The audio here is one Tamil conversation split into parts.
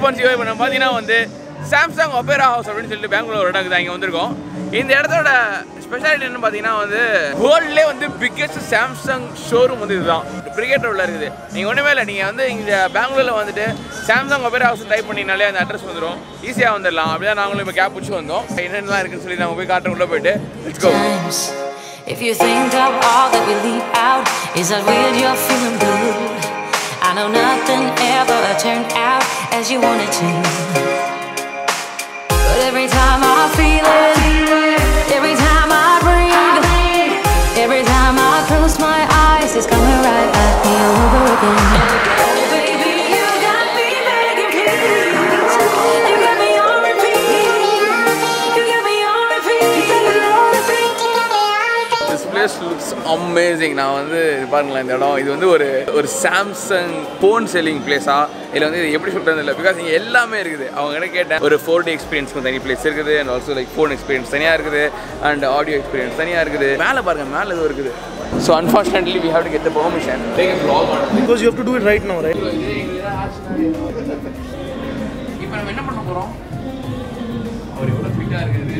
ரெஸ்பான்சிவாக இப்போ நம்ம பார்த்தீங்கன்னா வந்து சாம்சங் ஒபேரா ஹவுஸ் அப்படின்னு சொல்லிட்டு பெங்களூர் ஒரு இடம் இருக்குது அங்கே வந்திருக்கோம் இந்த இடத்தோட ஸ்பெஷாலிட்டி என்ன பார்த்தீங்கன்னா வந்து வேர்ல்ட்லேயே வந்து பிக்கெஸ்ட் சாம்சங் ஷோரூம் வந்து இதுதான் பிரிகேட் ரோடில் இருக்குது நீங்கள் ஒன்றுமே இல்லை நீங்கள் வந்து இங்கே பெங்களூரில் வந்துட்டு சாம்சங் ஒபேரா ஹவுஸ் டைப் பண்ணினாலே அந்த அட்ரஸ் வந்துடும் ஈஸியாக வந்துடலாம் அப்படி தான் நாங்களும் இப்போ கேப் பிடிச்சி வந்தோம் என்னென்னலாம் இருக்குன்னு சொல்லி நாங்கள் போய் காட்டுற உள்ளே போயிட்டு let's go times. If you think of all that we leave out, is that weird you're feeling blue? I know nothing ever turned out as you wanted to. But every time I feel it, every time I breathe, every time I close my eyes, it's coming right at me all over again. Baby, you got me begging, please. You got me on repeat. You got me on repeat. On repeat. This place looks amazing நான் வந்து இது பாருங்களேன் இந்த இடம் இது வந்து ஒரு ஒரு சாம்சங் ஃபோன் செல்லிங் பிளேஸா இதில் வந்து இது எப்படி சொல்கிறது இல்லை பிகாஸ் இங்கே எல்லாமே இருக்குது அவங்க கிட்ட கேட்டேன் ஒரு ஃபோர் டி எக்ஸ்பீரியன்ஸ்க்கு தனி பிளேஸ் இருக்குது and also like phone experience தனியாக இருக்குது அண்ட் ஆடியோ எக்ஸ்பீரியன்ஸ் தனியாக இருக்குது மேலே பாருங்க மேலே எதுவும் இருக்குது so unfortunately we have to get the permission take vlog on it. Because you have to do it right now, right? இப்போ நம்ம என்ன பண்ண போகிறோம் அவர் எவ்வளோ ஃபிட்டாக இருக்குது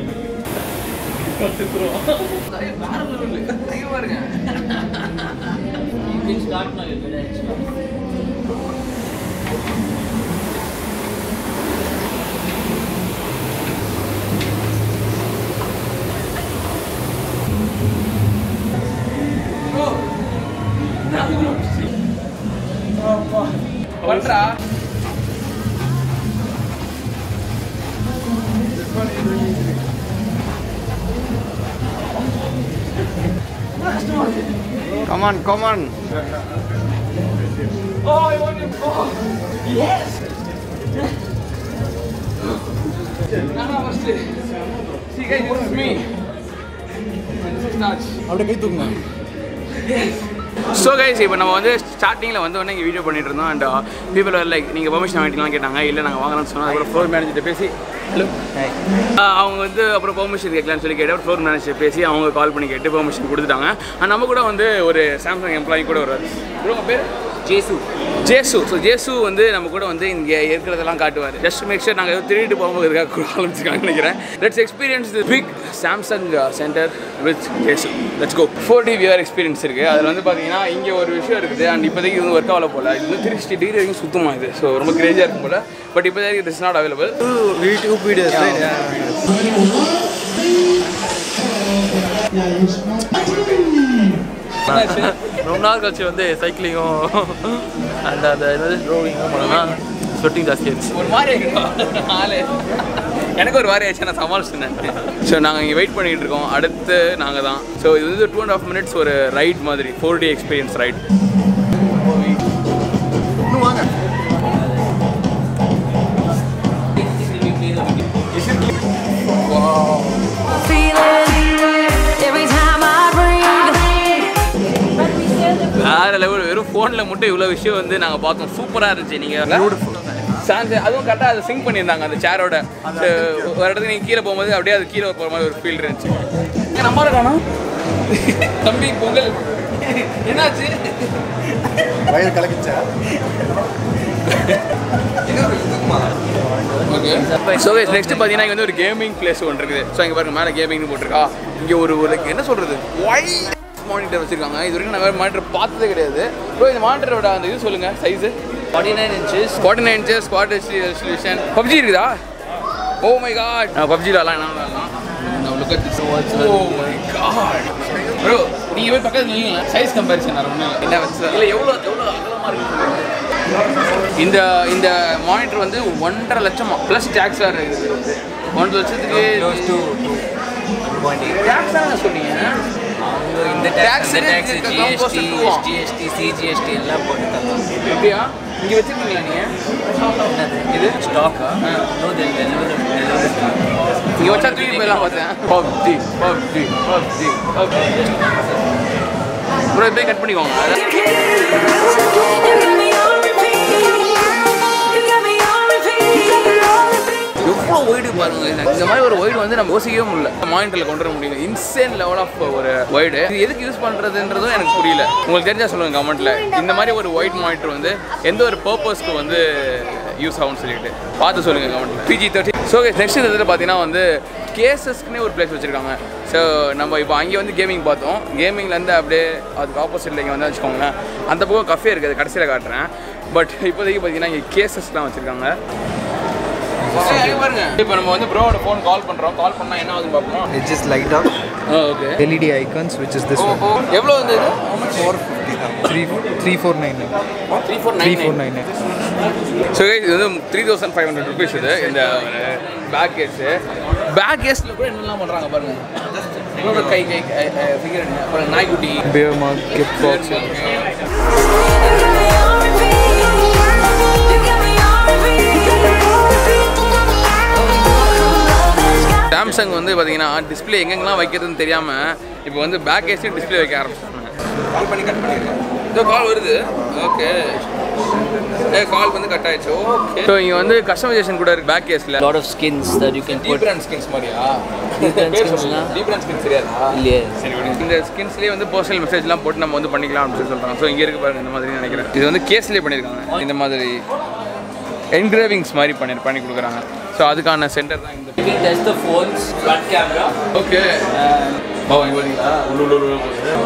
பாருங்க பண்றா Come on, come on. Oh, I want to go. Yes. Nana first. See guys, this is me. This is Naj. அப்படியே கை தூக்குங்க ஸோ கைஸ் இப்போ நம்ம வந்து ஸ்டார்டிங்கில் வந்து உடனே இங்கே வீடியோ பண்ணிட்டு இருந்தோம் அண்ட் பீப்பிள் லைக் நீங்கள் பெர்மிஷன் வாங்கிட்டீங்களாம் கேட்டாங்க இல்லை நாங்கள் வாங்கலாம்னு சொன்னோம் அப்புறம் ஃப்ளோர் மேனேஜர்கிட்ட பேசி ஹலோ அவங்க வந்து அப்புறம் பெர்மிஷன் கேட்கலான்னு சொல்லி கேட்டு ஃப்ளோர் மேனேஜர் பேசி அவங்க கால் பண்ணி கேட்டு பெர்மிஷன் கொடுத்துட்டாங்க அண்ட் நம்ம கூட வந்து ஒரு சாம்சங் எம்ப்ளாயி கூட வருவார் உங்கள் பேர் ஜேசு ஜேசு ஸோ ஜேசு வந்து நம்ம கூட வந்து இங்கே இருக்கிறதெல்லாம் காட்டுவார் ஜஸ்ட் மேக் ஷூர் நாங்கள் திருடிட்டு போகும்போது இருக்க கூட ஆரம்பிச்சிருக்காங்கன்னு நினைக்கிறேன் let's experience the big Samsung centre with Jesu let's go four D VR experience இருக்குது அதில் வந்து பார்த்தீங்கன்னா இங்கே ஒரு விஷயம் இருக்குது அண்ட் இப்போதைக்கு இது வந்து ஒர்க் ஆகல போல இது வந்து த்ரீ சிக்ஸ்டி டிகிரி வரைக்கும் சுத்தமாக இது ஸோ ரொம்ப கிரேஜியாக இருக்கும் போல பட் இப்போதைக்கு it is not available YouTube videos, right? Yeah. ரொம்ப நாள் கழிச்சு வந்து சைக்கிளிங்கும் அண்ட் அந்த என்னது ட்ரோவிங்கும் பண்ணோம்னா ஸ்வெட்டிங் ஜாஸ்தி ஆயிடுச்சு ஒரு மாதிரி ஆயிடும் ஆளு எனக்கு ஒரு மாதிரி ஆயிடுச்சு நான் சமாளிச்சினேன் ஸோ நாங்கள் இங்கே வெயிட் பண்ணிட்டு இருக்கோம் அடுத்து நாங்கள் தான் ஸோ இது வந்து டூ அண்ட் ஆஃப் மினிட்ஸ் ஒரு ரைட் மாதிரி four D experience ride Feel it every time I breathe. வேற லெவல் வெறும் ஃபோனில் மட்டும் இவ்வளோ விஷயம் வந்து நாங்கள் பார்த்தோம் சூப்பராக இருந்துச்சு நீங்கள் சான்ஸ் அதுவும் கரெக்டாக அதை சிங்க் பண்ணியிருந்தாங்க அந்த சேரோட ஒரு இடத்துக்கு நீங்கள் கீழே போகும்போது அப்படியே அது கீழே போகிற மாதிரி ஒரு ஃபீல் இருந்துச்சு எங்கள் நம்ம காணும் தம்பி பொங்கல் என்னாச்சு வயிறு கலக்கிச்சா ஓகே ஸோ நெக்ஸ்ட் பார்த்தீங்கன்னா இங்கே வந்து ஒரு கேமிங் பிளேஸ் ஒன்று இருக்குது ஸோ இங்கே பாருங்க மேலே கேமிங்னு போட்டிருக்கா இங்கே ஒரு ஒரு என்ன சொல்கிறது ஒயிட் மானிட்டர் வச்சிருக்காங்க இது வரைக்கும் நான் வேறு மானிட்டர் பார்த்ததே கிடையாது ப்ரோ இந்த மானிட்டரோட அந்த இது சொல்லுங்கள் size forty nine inches forty nine inches quad HD resolution PUBG இருக்குதா ஓ மை காட் நான் பப்ஜியில் விளாட்லாம் என்ன விளாட்லாம் ஓ மை காட் ப்ரோ நீங்கள் போய் பக்கத்தில் நில்லுங்க சைஸ் கம்பேரிசன் ஒன்றும் என்ன வச்சு இல்லை எவ்வளோ எவ்வளோ அகலமாக இருக்கு இந்த இந்த மானிட்டர் வந்து ஒன்றரை லட்சமா ப்ளஸ் டேக்ஸ் வேறு இருக்குது ஒன்றரை லட்சத்துக்கு டேக்ஸ் தானே சொன்னீங்க இந்த Tax டேக்ஸ் இந்த டேக்ஸ் இருக்கு, ஜிஎஸ்டி compost டுவா. எஸ்டிஎஸ்டி சிஜிஎஸ்டி எல்லாம் போட்டு தரலாம் எப்படியா இங்கே வச்சிருக்கீங்களா நீங்கள் என்னது இது ஸ்டாக்கா நோ தென் டெலிவரி டெலிவரி இங்கே வச்சா தூக்கி போயிடலாம் பார்த்தேன் PUBG PUBG PUBG PUBG bro இப்போயே கட் பண்ணிக்கோங்க You got me on repeat. You got me on repeat. On repeat. எவ்வளோ ஒய்டு பாருங்க இந்த மாதிரி ஒரு ஒய்டு வந்து நம்ம யோசிக்கவே முடியல மானிட்டரில் கொண்டு வர முடியல இன்சேன் லெவல் ஆஃப் ஒரு ஒய்டு இது எதுக்கு யூஸ் பண்ணுறதுன்றதும் எனக்கு புரியல உங்களுக்கு தெரிஞ்சா சொல்லுங்க கமெண்ட்ல இந்த மாதிரி ஒரு ஒயிட் மானிட்டர் வந்து எந்த ஒரு பர்பஸ்க்கு வந்து யூஸ் ஆகும்னு சொல்லிட்டு பார்த்து சொல்லுங்கள் கமெண்ட்டில் பிஜி தேர்ட்டி ஸோ நெக்ஸ்ட் இதில் பார்த்தீங்கன்னா வந்து கேசஸ்க்குனே ஒரு பிளேஸ் வச்சுருக்காங்க ஸோ நம்ம இப்போ அங்கே வந்து கேமிங் பார்த்தோம் கேமிங்லேருந்து அப்படியே அதுக்கு ஆப்போசிட்டில் இங்கே வந்து வச்சுக்கோங்களேன் அந்த பக்கம் கஃபே இருக்குது கடைசியில் காட்டுறேன் பட் இப்போதைக்கு பார்த்தீங்கன்னா இங்கே கேசஸ்லாம் வச்சுருக்காங்க பாருங்க இப்போ நம்ம வந்து ப்ரோவோட ஃபோன் கால் பண்ணுறோம் கால் பண்ணால் என்ன ஆகுதுன்னு பார்ப்போம் It just light up okay LED icons, which is this one. எவ்வளோ வந்து இது Three, three four nine nine. Three four Three nine four nine nine. ஸோ இது வந்து three thousand five hundred rupees இது இந்த பேக் கேஸு பேக் கேஸில் கூட என்னெல்லாம் பண்ணுறாங்க பாருங்க இவ்வளோ கை கை ஃபிகர் அப்புறம் நாய்க்குட்டி Beer mug, gift box. You got me on repeat. You got me on repeat. Samsung வந்து பார்த்தீங்கன்னா டிஸ்பிளே எங்கெங்கெல்லாம் வைக்கிறதுன்னு தெரியாமல் இப்போ வந்து பேக் கேஸையும் டிஸ்பிளே வைக்க ஆரம்பிச்சிட்டாங்க கால் பண்ணி கட் பண்ணிடுறேன் இதோ கால் வருது ஓகே ஏ கால் வந்து கட் ஆயிடுச்சு ஓகே ஸோ இங்கே வந்து கஸ்டமைசேஷன் கூட இருக்கு பேக் கேஸில் lot of skins that you can deep put. Brand skins மாதிரியா Deep brand skins னா? டீப் பிராண்ட் ஸ்கின்ஸ் தெரியாதா Yes. சரி விடுங்க. இந்த ஸ்கின்ஸ்லேயே வந்து பர்சனல் மெசேஜ்லாம் போட்டு நம்ம வந்து பண்ணிக்கலாம் அப்படின்னு சொல்லி சொல்கிறாங்க ஸோ இங்கே இருக்கு பாருங்க இந்த மாதிரி நினைக்கிறேன் இது வந்து கேஸ்லேயே பண்ணியிருக்காங்க இந்த மாதிரி என்கிரேவிங்ஸ் மாதிரி பண்ணி பண்ணி கொடுக்குறாங்க ஸோ அதுக்கான சென்டர் தான் இந்த You can test the phone's front camera. Okay oh இங்க வரீங்களா உள்ள உள்ள உள்ள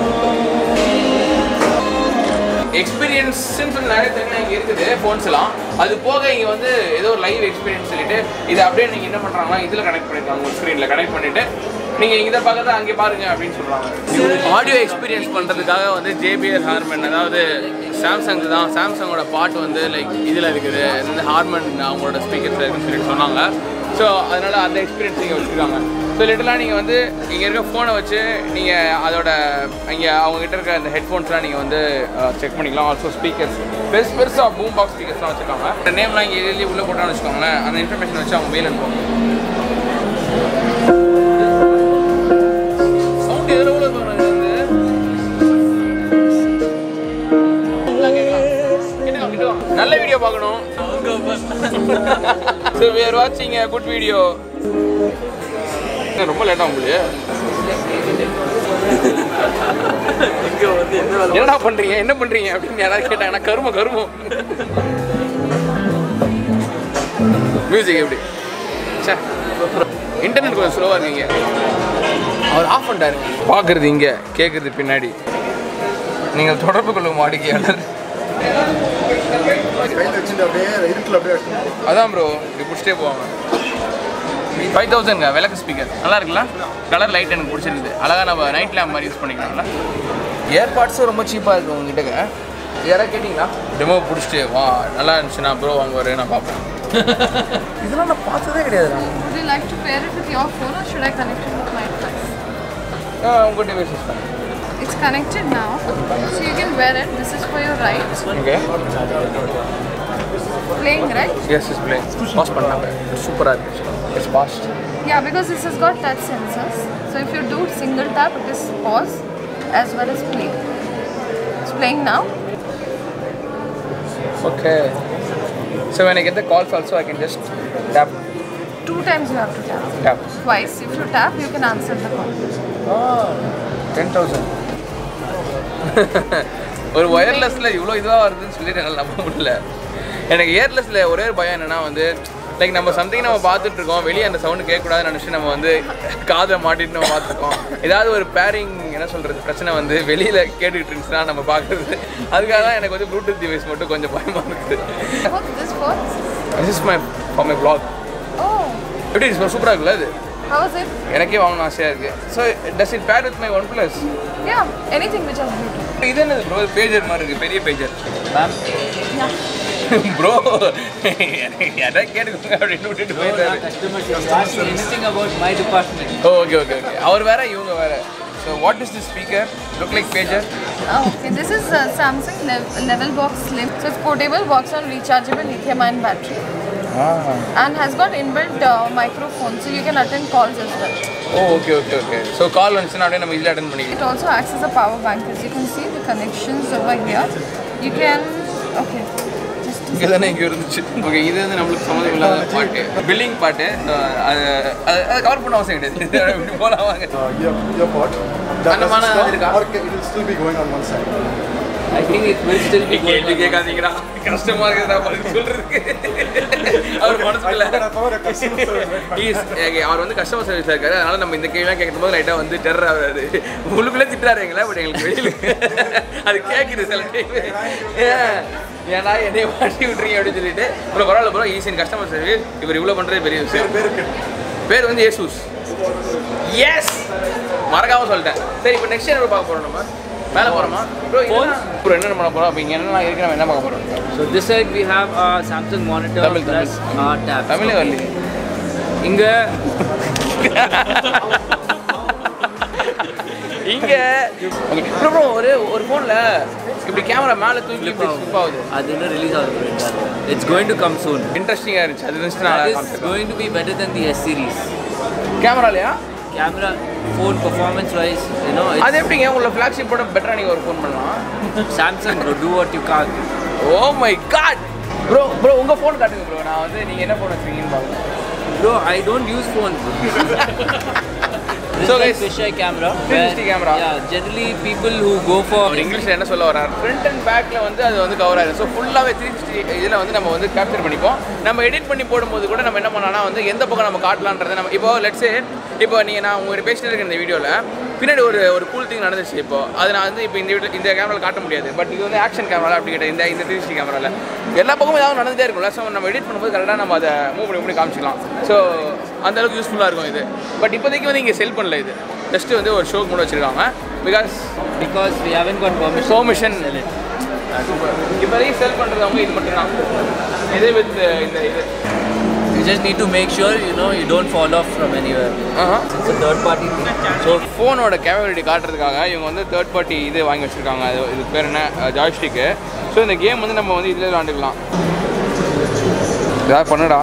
எக்ஸ்பீரியன்ஸ்னு சொல்லி நிறைய தனியாக இங்கே இருக்குது ஃபோன்ஸ் எல்லாம் அது போக இங்கே வந்து ஏதோ ஒரு லைவ் எக்ஸ்பீரியன்ஸ் சொல்லிட்டு இதை அப்படியே நீங்கள் என்ன பண்ணுறாங்கன்னா இதில் கனெக்ட் பண்ணிருக்காங்க ஒரு ஸ்க்ரீனில் கனெக்ட் பண்ணிட்டு நீங்கள் இதை பக்கத்தில் அங்கே பாருங்க அப்படின்னு சொல்கிறாங்க ஆடியோ எக்ஸ்பீரியன்ஸ் பண்ணுறதுக்காக வந்து ஜேபிஎல் ஹார்மன் அதாவது சாம்சங் தான் சாம்சங்கோட பாட்டு வந்து லைக் இதில் இருக்குது இது வந்து ஹார்மன் அவங்களோட ஸ்பீக்கர்ஸில் இருக்குன்னு சொல்லிட்டு சொன்னாங்க ஸோ அதனால் அந்த எக்ஸ்பீரியன்ஸ் நீங்கள் வச்சுருக்காங்க ஸோ லிட்டலாக நீங்கள் வந்து இங்கே இருக்க ஃபோனை வச்சு நீங்கள் அதோட இங்கே அவங்ககிட்ட இருக்க அந்த ஹெட்ஃபோன்ஸ்லாம் நீங்கள் வந்து செக் பண்ணிக்கலாம் ஆல்சோ ஸ்பீக்கர்ஸ் பெருசு பெருசாக பூம் பாக்ஸ் ஸ்பீக்கர்ஸ்லாம் வச்சுருக்காங்க அந்த நேம்லாம் இங்கே எழுதி உள்ளே போட்டான்னு வச்சுக்கோங்களேன் அந்த இன்ஃபர்மேஷன் வச்சு அவங்க மெயில் அனுப்புவாங்க சவுண்ட் எதில் உள்ள தோணுது வந்து நல்ல வீடியோ பார்க்கணும் ஸோ வேர் வாட்சிங் குட் வீடியோ ரொம்ப லேட்டாக உங்களுக்கு என்னடா பண்றீங்க என்ன பண்றீங்க அப்படின்னு யாராவது கேட்டாங்கன்னா கருமம் கருமம் மியூசிக் எப்படி சார் இன்டர்நெட் கொஞ்சம் ஸ்லோவாக இருக்கீங்க அவர் ஆஃப் பண்ணிட்டாரு பார்க்குறது இங்கே கேட்குறது பின்னாடி நீங்கள் தொடர்பு கொள்ளும் வாடிக்கையாளர் கையில் வச்சுட்டு அப்படியே இருட்டில் அப்படியே வச்சுட்டு அதான் ப்ரோ இப்படி பிடிச்சிட்டே போவாங்க ஃபைவ் தௌசண்ட்ங்க விளக்கு ஸ்பீக்கர் நல்லா இருக்குல்ல கலர் லைட் எனக்கு பிடிச்சிருந்தது அழகாக நம்ம நைட் லேம்ப் மாதிரி யூஸ் பண்ணிக்கலாம்ல ஏர்பாட்ஸும் ரொம்ப சீப்பாக இருக்கு உங்ககிட்ட யாராவது கேட்டிங்களா டெமோ பிடிச்சிட்டு வா நல்லா இருந்துச்சுன்னா ப்ரோ வாங்குவார் நான் பார்ப்பேன் இதெல்லாம் நான் பார்த்ததே கிடையாது Would you like to pair it with your phone or should I connect it with my device? உங்கள் டிவைஸ் யூஸ் பண்ணேன் It's connected now, so you can wear it. This is for your right. Okay Playing, right? Yes is play pass பண்ணாங்க சூப்பராக இருக்கு it's fast Yeah, because this has got touch sensors. So if you do single tap, it is pause as well as play. It's playing now. Okay so when I get the calls also I can just tap Two times you have to tap. tap Twice. If you tap, you can answer the call. Ten thousand ஒரு ஒயர்லெஸில் இவ்வளோ இதுவாக வருதுன்னு சொல்லிட்டு என்னால் நம்ப முடியல எனக்கு ஏர்லெஸில் ஒரே ஒரு பயம் என்னென்னா வந்து லைக் நம்ம சம்திங் நம்ம பார்த்துட்டு இருக்கோம் வெளியே அந்த சவுண்டு கேட்கக்கூடாதுன்னு நினச்சி நம்ம வந்து காதை மாட்டிட்டு நம்ம பார்த்துருக்கோம் ஏதாவது ஒரு பேரிங் என்ன சொல்கிறது பிரச்சனை வந்து வெளியில் கேட்டுக்கிட்டு இருந்துச்சுன்னா நம்ம பார்க்குறது அதுக்காக தான் எனக்கு வந்து ப்ளூடூத் டிவைஸ் மட்டும் கொஞ்சம் பயமாக இருக்குது What's this for? This is my for my vlog Oh, எப்படி சூப்பராக இருக்குல்ல இது how is it? எனக்கே வாங்கணும் ஆசையாக இருக்குது so does it pair with my OnePlus Yeah, anything which has Bluetooth. இது என்னது ப்ரோ பேஜர் மாதிரி இருக்குது பெரிய பேஜர் Ma'am, ப்ரோ யாராவது கேட்டுக்கோங்க அப்படின்னு விட்டுட்டு போயிட்டாரு customers, if you ask me anything about my department, okay okay okay அவர் வேற இவங்க வேற so what is this speaker look like pager Oh, okay. This is uh, Samsung lev- Level Box Slim. So it's portable, works on rechargeable lithium-ion battery, and has got inbuilt uh, microphone, so you can attend calls as well. Oh okay okay okay so call வந்துச்சுன்னா அப்படியே நம்ம இதில் அட்டன் It பண்ணிக்கலாம் also acts as a power bank, as you can see the connections over here. You can okay. Just இங்கே தானே இங்கே இருந்துச்சு ஓகே இது வந்து நம்மளுக்கு சம்மந்தம் இல்லாத பாட்டு பில்லிங் பாட்டு So, அது அது அது கவர் பண்ண அவசியம் கிடையாது இப்படி போகலாம் வாங்க uh, ear, ear pod. That And the doesn't mana stop, irukka? or it will still be going on one side. I think it will still be going கேள்வி on. கேட்காதீங்கடா கஷ்டமா இருக்குதா பதில் சொல்றதுக்கு அவர் மனசுக்குள்ள I thought a customer service. He's- okay, அவர் வந்து கஸ்டமர் சர்வீஸ்ல இருக்காரு அதனால நம்ம இந்த கேள்விலாம் கேட்கும் போது லைட்டா வந்து டெரர் ஆகுறாரு உள்ளுக்குள்ளே திட்டுறாரு எங்களை பட் எங்களுக்கு வெளியில அது கேட்குது சில டைம் ஏன்னா என்னைய மாட்டி விட்டுறீங்க அப்படின்னு சொல்லிட்டு ப்ரோ பரவாயில்ல ப்ரோ ஈஸியன் கஸ்டமர் சர்வீஸ் இவர் இவ்வளோ பண்ணுறது பெரிய விஷயம் பேர் வந்து ஏசூஸ் எஸ் மறக்காம சொல்லிட்டேன் சரி இப்போ நெக்ஸ்ட் என்ன பார்க்க போறோம் நம்ம மேலே போகிறோமா ப்ரோ ப்ரோ என்ன பண்ண போகிறோம் அப்போ இங்கே என்னென்ன இருக்கு நம்ம என்ன பார்க்க போகிறோம் So this side we have a Samsung monitor Tamil, plus our tabs. தமிழே வரலையே இங்க இங்க ஓகே ப்ரோ ப்ரோ ஒரு ஒரு ஃபோனில் இப்படி கேமரா மேலே தூக்கி இப்படி ஸ்லிப் ஆகுது அது இன்னும் ரிலீஸ் ஆகுது it's going to come soon இன்ட்ரெஸ்டிங்காக இருந்துச்சு அது இருந்துச்சு That நான் is going to be better than the S series. கேமராலையா Camera, phone performance wise, you know, அது it's எப்படிங்க உங்களை ஃப்ளாக்ஷிப்போட பெட்டராக நீங்கள் ஒரு ஃபோன் பண்ணலாம் Samsung bro, do what you can't. Oh my god bro bro உங்கள் ஃபோன் காட்டுங்க ப்ரோ நான் வந்து நீங்கள் என்ன ஃபோன் வச்சுருக்கீங்கன்னு பார்க்கலாம் Bro, I don't use phones. Bro. this So is like guys, fisheye camera. 360 camera. Yeah, generally people who go for அவர் இங்கிலீஷில் என்ன சொல்ல வர்றார் ஃப்ரண்ட் அண்ட் பேக்கில் வந்து அது வந்து கவர் ஆகுது ஸோ ஃபுல்லாகவே த்ரீ சிக்ஸ்டி இதில் வந்து நம்ம வந்து கேப்சர் பண்ணிப்போம் நம்ம எடிட் பண்ணி போடும்போது கூட நம்ம என்ன பண்ணலாம்னா வந்து எந்த பக்கம் நம்ம காட்டலான்றதை நம்ம இப்போ லெட்ஸே இப்போ நீங்கள் நான் உங்கள்கிட்ட பேசிட்டு இருக்கேன் இந்த வீடியோவில் பின்னாடி ஒரு ஒரு கூல் திங் நடந்துச்சு இப்போ அது நான் வந்து இப்போ இந்த வீடியோ இந்த கேமராவில் காட்ட முடியாது பட் இது வந்து ஆக்ஷன் கேமரா அப்படி கேட்ட இந்த இந்த த்ரீ சிக்ஸ்டி கேமராவில் எல்லா பக்கமும் ஏதாவது நடந்துகிட்டே இருக்கும்ல ஸோ நம்ம எடிட் பண்ணும்போது கரெக்டாக நம்ம அதை மூவ் பண்ணி பண்ணி காமிச்சிக்கலாம் ஸோ அந்த அளவுக்கு யூஸ்ஃபுல்லாக இருக்கும் இது பட் இப்போதைக்கு வந்து இங்கே செல் பண்ணல இது ஜஸ்ட் வந்து ஒரு ஷோக்கு மட்டும் வச்சுருக்காங்க because because we haven't got permission. Permission. to sell it. இப்போதைக்கு செல் பண்ணுறது அவங்க இது மட்டும்தான் இதே வித் இந்த இது You just need to make sure you know you don't fall off from anywhere. It's a third party thing. So ஃபோனோட கேப்பபிலிட்டி காட்டுறதுக்காக இவங்க வந்து தேர்ட் பார்ட்டி இது வாங்கி வச்சுருக்காங்க அது இது பேர் என்ன ஜாய்ஸ்டிக்கு ஸோ இந்த கேம் வந்து நம்ம வந்து இதில் விளாண்டுக்கலாம் ஏதாவது பண்ணுடா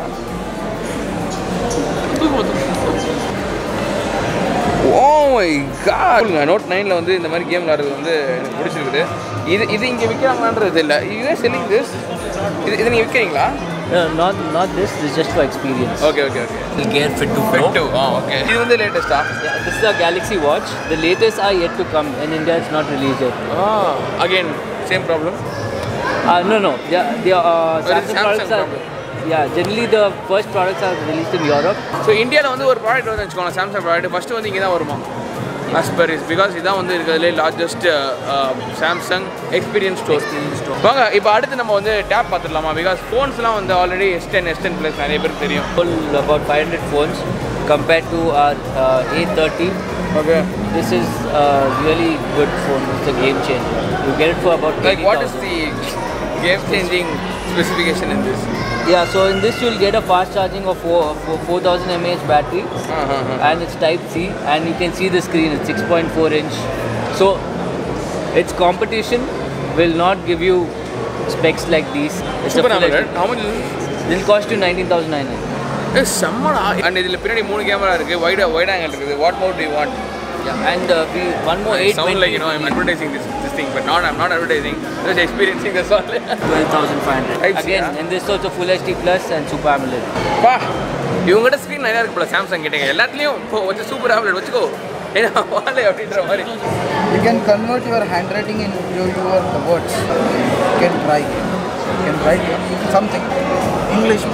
ஓ மை காட் நோட் நைனில் வந்து இந்த மாதிரி கேம் விளாடுறது வந்து எனக்கு பிடிச்சிருக்குது இது இது இங்கே விற்கிறாங்களான்றது இல்லை யூ செல்லிங் திஸ் இது இது நீங்கள் விற்கிறீங்களா uh, not not this. This is just for experience. Okay okay okay The Gear Fit 2 Pro. Two ah okay இது வந்து லேட்டஸ்ட்டா Yeah, this is a Galaxy Watch. The latest are yet to come. In India, it's not released yet. Again same problem Uh, no, no. Yeah, the uh, Or is Samsung, Samsung products are. problem? Yeah, generally the first products are released in Europe. So இந்தியாவில் வந்து ஒரு ப்ராடக்ட் வந்து வச்சுக்கோங்க சாம்சங் ப்ராடக்ட் ஃபஸ்ட்டு வந்து இங்கே தான் வருமா as per is பிகாஸ் இதான் வந்து இருக்கிறதுலே லார்ஜஸ்ட் சாம்சங் எக்ஸ்பீரியன்ஸ் ஸ்டோர் வாங்க இப்போ அடுத்து நம்ம வந்து டேப் பார்த்துடலாமா பிகாஸ் ஃபோன்ஸ்லாம் வந்து already S ten S ten plus நிறைய பேருக்கு தெரியும் Full about 500 phones compared to our uh, A30. Okay This is a really good phone. It's a game changer. You get it for about like what is 80,000. The game changing specification in this Yeah, so in this you'll get a fast charging of four, four- 4000 mAh battery and it's Type C and you can see the screen, it's 6.4 inch. So its competition will not give you specs like these. It's a super full AMOLED HD. how much is They'll cost you 19,900. ஏ செம்மடா அண்ட் இதில் பின்னாடி மூணு கேமரா இருக்குது வைட் வைட் ஆங்கிள் இருக்குது what mode do want Yeah, and uh, we, one more 8 sound like you know I'm advertising this this thing, but not I'm not advertising. Just experiencing this all. 12,500. Type C, Again, yeah? in this also Full HD Plus and Super AMOLED. பா இவங்ககிட்ட ஸ்க்ரீன் நிறையா இருக்கு போல சாம்சங் கிட்டங்க எல்லாத்துலேயும் இப்போ கொஞ்சம் சூப்பர் ஆம்லெட் வச்சுக்கோ ஏன்னா வாழை அப்படின்ற மாதிரி You can convert your handwriting into your the words. You can try. You can write something. English.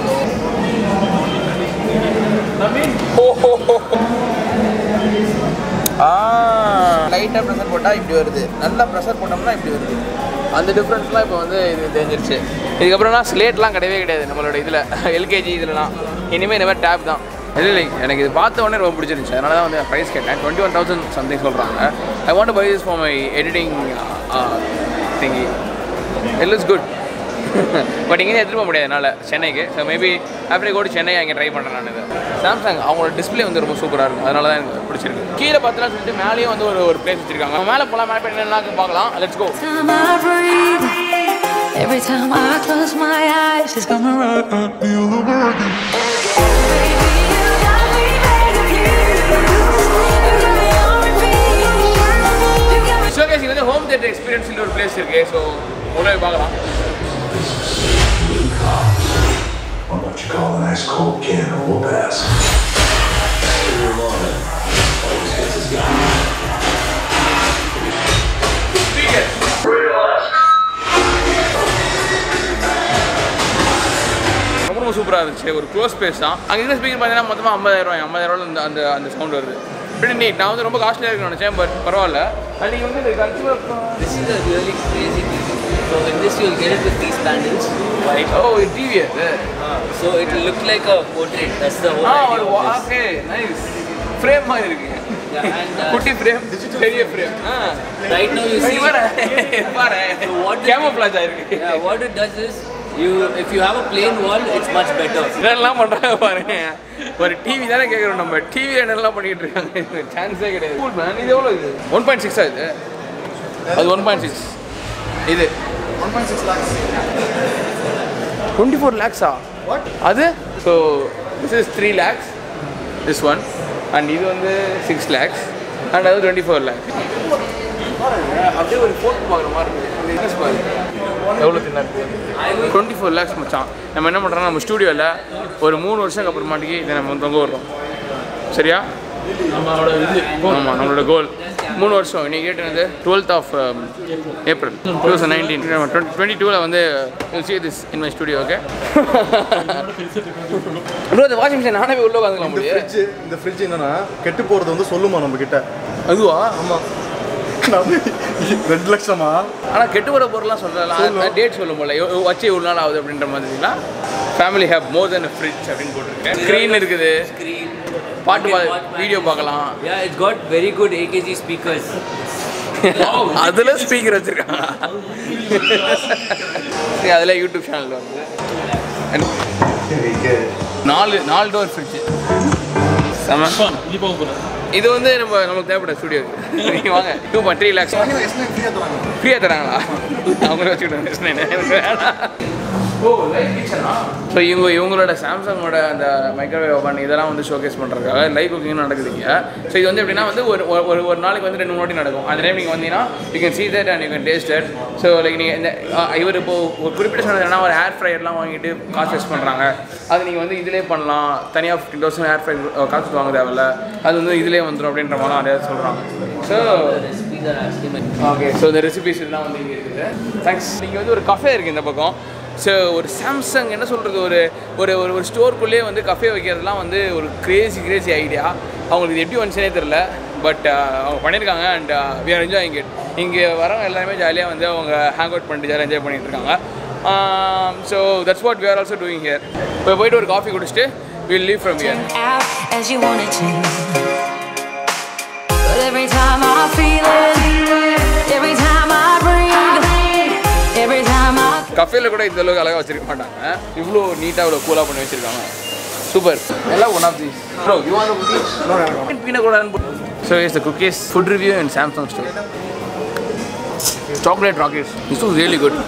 ஆ லைட்டாக ப்ரெஷர் போட்டால் இப்படி வருது நல்லா ப்ரெஷர் போட்டோம்னா இப்படி வருது அந்த டிஃப்ரென்ஸ்லாம் இப்போ வந்து இது தெரிஞ்சிருச்சு இதுக்கப்புறம்னா ஸ்லேட்லாம் கிடையவே கிடையாது நம்மளோட இதில் எல்கேஜி இதுலலாம் இனிமேல் இந்த மாதிரி டேப் தான் இல்லை இல்லை எனக்கு இது பார்த்த உடனே ரொம்ப பிடிச்சிருந்துச்சு அதனால தான் வந்து ப்ரைஸ் கேட்டேன் டுவெண்ட்டி ஒன் தௌசண்ட் சம்திங் சொல்கிறாங்க I want buy this for my editing thingy it is good but இங்கே எடுத்துட்டு போக முடியாது என்னால் சென்னைக்கு ஸோ மேபி ஆஃப்டர் கூட சென்னை அங்கே ட்ரை பண்ணுறேன் நான் இது சாம்சங் அவங்களோட டிஸ்ப்ளே வந்து ரொம்ப சூப்பராக இருக்கும் அதனால தான் எனக்கு பிடிச்சிருக்கு கீழே பார்த்தலாம் சொல்லிட்டு மேலேயும் வந்து ஒரு ஒரு பிளேஸ் வச்சிருக்காங்க மேலே போகலாம் மேலே போய் என்னெல்லாம் பார்க்கலாம் let's go Time I breathe, every time I close my eyes, it's coming right back. Feel the burden. Baby, you got me begging you. You got me on repeat. You got me. So case இது வந்து ஹோம் தேட்டர் எக்ஸ்பீரியன்ஸ் ஒரு பிளேஸ் இருக்குது ஸோ உள்ள போய் பார்க்கலாம் Why don't you call an ice cold can and we'll pass? ரொம்ப ரொம்ப ரொம்ப சூப்பராக இருந்துச்சு ஒரு க்ளோஸ் ஸ்பேஸ் தான் அங்கே இருக்கிற ஸ்பீக்கர் பார்த்தீங்கன்னா மொத்தமாக ஐம்பதாயிரம் ரூபாய் ஐம்பதாயிரம் ரூபாய் அந்த அந்த சவுண்ட் வருது pretty neat நான் வந்து ரொம்ப காஸ்ட்லியாக இருக்குன்னு நினச்சேன் பட் பரவாயில்ல அண்ட் நீங்கள் வந்து இந்த consumer This is a really crazy TV. So in this you'll get it with these panels. Light oh TV அது So it will look like a portrait. That's the whole ah idea ஒரு of this. Okay nice frame மாதிரி இருக்கு Yeah, and uh, குட்டி ஃப்ரேம் பெரிய frame ah right now you see. பாரு what is- கேமோஃப்ளாஜ் ஆயிருக்கு Yeah, what it does is you if you have a plain wall, it's much better. இதெல்லாம் பண்றாங்க பாருங்க ஒரு டிவி தானே கேட்குறோம் நம்ம டிவி என்னெல்லாம் பண்ணிட்டு இருக்காங்க சான்ஸே கிடையாது கூல் மேன் இது எவ்வளோ இது ஒன் பாயிண்ட் சிக்ஸா இது அது ஒன் பாயிண்ட் சிக்ஸ் இது one point six lakhs twenty four லேக்ஸா அது so this is three lakhs this one and இது வந்து சிக்ஸ் லேக்ஸ் அண்ட் அது டுவெண்ட்டி ஃபோர் லேக்ஸ் அப்படியே ஒரு ஃபோட்டோ பார்க்குற மாதிரி இருக்கு பிஸ்னஸ் பாருங்க எவ்வளோ தின்னா டுவெண்ட்டி ஃபோர் லேக்ஸ் மச்சான் நம்ம என்ன பண்ணுறோம் நம்ம ஸ்டூடியோவில் ஒரு மூணு வருஷத்துக்கு அப்புறமாட்டிக்கு இதை நம்ம தொங்க விடுறோம் சரியா நம்மளோட இது ஆமாம் நம்மளோட கோல் மூணு வருஷம் இன்னைக்கு கேட்டது twelfth of April two thousand nineteen twenty டூவில் வந்து see this in my studio okay bro இந்த வாஷிங் மிஷின் நானே போய் உள்ள உட்காந்துக்கலாம் இந்த முடியும் ஃப்ரிட்ஜ் இந்த ஃப்ரிட்ஜ் என்னன்னா கெட்டு போகிறது வந்து சொல்லுமா நம்ம கிட்ட அதுவா ஆமாம் நம்ம ரெண்டு லட்சமா ஆனால் கெட்டு வர பொருள்லாம் சொல்லலாம் டேட் சொல்லும் போல இவ்- வச்சு இவ்வளோ நாள் ஆகுது அப்படின்ற மாதிரிலாம் ஃபேமிலி ஹேப் மோர் தென் ஃப்ரிட்ஜ் அப்படின்னு போட்டிருக்கேன் ஸ்க்ரீன் இருக்குது Screen. பாட்டு You can பா watch வீடியோ பார்க்கலாம் Yeah, it's got very good AKG speakers. அதில் ஸ்பீக்கர் வச்சுருக்காங்க அதில் யூடியூப் சேனல் வந்து And நாலு நாலு டோர் ஃப்ரிட்ஜ் செம இது வந்து நம்ம நமக்கு தேவைப்பட்ட ஸ்டுடியோ நீங்கள் வாங்க டூ பாயிண்ட் த்ரீ லேக்ஸ் ஃப்ரீயாக தராங்க ஃப்ரீயாக தராங்களா அவங்களே வச்சுக்கிட்டேன் எனக்கு வேணாம் ஓ லைவ் கிச்சனா ஸோ இவங்க இவங்களோட சாம்சங்கோட அந்த மைக்ரோவேவ் ஓவன் இதெல்லாம் வந்து ஷோகேஸ் பண்ணுறதுக்காக லைவ் குக்கிங் நடக்குதுங்க ஸோ இது வந்து எப்படின்னா வந்து ஒரு ஒரு- ஒரு ஒரு நாளைக்கு வந்து ரெண்டு மூணு வாட்டி நடக்கும் அந்த டைம் நீங்கள் வந்தீங்கன்னா you can see that and you can taste it so like நீங்கள் இந்த அஹ், இவர் இப்போ ஒரு குறிப்பிட்ட சொன்னது என்னன்னா ஒரு ஏர் ஃப்ரையர்லாம் வாங்கிட்டு காசு வேஸ்ட் பண்ணுறாங்க அது நீங்கள் வந்து இதிலே பண்ணலாம் தனியாக ஃபிஃப்டின் தௌசண்ட் ஏர் ஃப்ரை காசு வாங்க தேவையில்ல அது வந்து இதிலே வந்துடும் அப்படின்ற மாதிரி நிறையா சொல்கிறாங்க so Recipes are actually my okay so இந்த ரெசிபிஸ் எல்லாம் வந்து இங்கே இருக்குது தேங்க்ஸ் நீங்கள் வந்து ஒரு கஃபே இருக்குது இந்த பக்கம் ஸோ ஒரு சாம்சங் என்ன சொல்கிறது ஒரு ஒரு ஒரு ஒரு ஸ்டோருக்குள்ளேயே வந்து கஃபே வைக்கிறதுலாம் வந்து ஒரு கிரேசி கிரேசி ஐடியா அவங்களுக்கு இது எப்படி வந்துச்சுனே தெரில பட் அவங்க பண்ணியிருக்காங்க and we are enjoying it இங்கே வரவங்க எல்லாருமே ஜாலியாக வந்து அவங்க ஹேங் அவுட் பண்ணிட்டு ஜாலியாக என்ஜாய் பண்ணிட்டு இருக்காங்க so that's what we are also doing here இப்போ போயிட்டு ஒரு காஃபி குடிச்சிட்டு will leave from here out as you wanted to. But every time I feel it, every time I breathe, every time I கஃபேல கூட இந்த அளவுக்கு அழகாக வச்சிருக்க மாட்டாங்க இவ்வளோ நீட்டாக இவ்வளோ கூலாக பண்ணி வச்சிருக்காங்க சூப்பர் எல்லாம் one of these bro you want cookies பீனா கூட so is the cookies food review and Samsung store chocolate rockets is is really good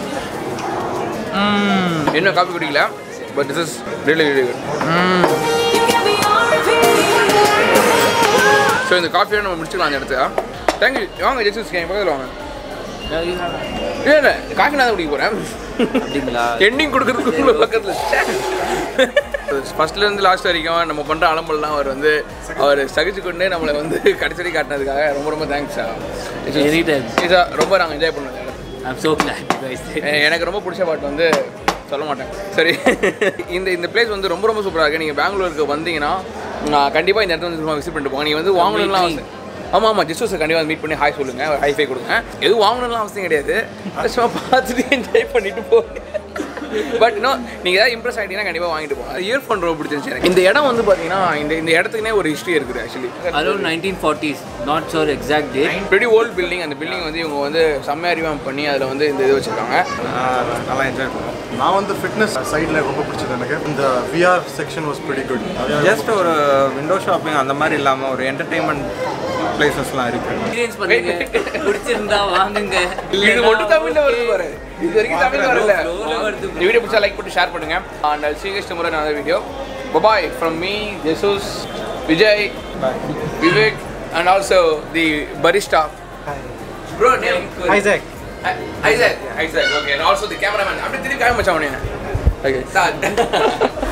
என்ன காஃபி குடிக்கல but this is really really good you get me on repeat. So இந்த காஃபியோட நம்ம முடிச்சுக்கலாம் அந்த இடத்துல தேங்க்யூ வாங்க ஜெசூஸ் என் பக்கத்தில் வாங்க இல்லை இல்லை காஃபி நான் தான் குடிக்க போகிறேன் அப்படிங்களா எண்டிங் கொடுக்கறதுக்கு உள்ள பக்கத்தில் ஃபர்ஸ்ட்ல இருந்து லாஸ்ட் வரைக்கும் நம்ம பண்ற அலம்பல்லாம் அவர் வந்து அவர் சகிச்சு கொண்டு நம்மளை வந்து கடைசி வரைக்கும் காட்டினதுக்காக ரொம்ப ரொம்ப தேங்க்ஸ் Anytime. ரொம்ப நாங்கள் என்ஜாய் பண்ணோம் I'm so glad you guys did. எ- எனக்கு ரொம்ப பிடிச்ச பாட்டு வந்து சொல்ல மாட்டேன் சரி இந்த இந்த பிளேஸ் வந்து ரொம்ப ரொம்ப சூப்பராக இருக்குது நீங்கள் பெங்களூருக்கு வந்தீங்கன்னா கண்டிப்பாக இந்த இடத்துல வந்து சும்மா விசிட் பண்ணிட்டு போங்க நீங்கள் வந்து வாங்கணும்லாம் அவசியம் ஆமாம் ஆமாம் ஜிஸ்டோஸை கண்டிப்பாக மீட் பண்ணி ஹாய் சொல்லுங்கள் ஹைஃபை கொடுங்க எதுவும் வாங்கணும்லாம் அவசியம் கிடையாது சும்மா பார்த்துட்டு என்ஜாய் பண்ணிட்டு போங்க பட் நோ நீங்கள் ஏதாவது இம்ப்ரெஸ் ஆகிட்டீங்கன்னா கண்டிப்பாக வாங்கிட்டு போங்க இயர்ஃபோன் ரொம்ப பிடிச்சிருந்துச்சு எனக்கு இந்த இடம் வந்து பார்த்தீங்கன்னா இந்த இந்த இடத்துக்குனே ஒரு ஹிஸ்ட்ரி இருக்குது actually Around 1940s, not sure exact date. pretty old building அந்த பில்டிங் வந்து இவங்க வந்து செம்மையாக ரிவாம் பண்ணி அதில் வந்து இந்த இது வச்சுருக்காங்க நல்லா என்ஜாய் பண்ணுவோம் நான் வந்து ஃபிட்னஸ் சைடில் ரொம்ப பிடிச்சது எனக்கு இந்த VR section was pretty good just ஒரு விண்டோ ஷாப்பிங் அந்த மாதிரி இல்லாமல் ஒரு என்டர்டெயின்மெண்ட் பிளேசஸ்லாம் இருக்குது Experience பண்ணுங்க பிடிச்சிருந்தா வாங்குங்க இது மட்டும் தமிழ்ல வருது பாரு இது வரைக்கும் தமிழ் வரல Flow-ல வருது இந்த வீடியோ பிடிச்சா லைக் பண்ணி ஷேர் பண்ணுங்க and I'll see you guys tomorrow in another video bye from me Jesus Vijay Vivek and also the barista bro name Isaac. I- Isaac Isaac okay and also the cameraman அப்படியே திருப்பி காமி மச்சான் அவனே okay start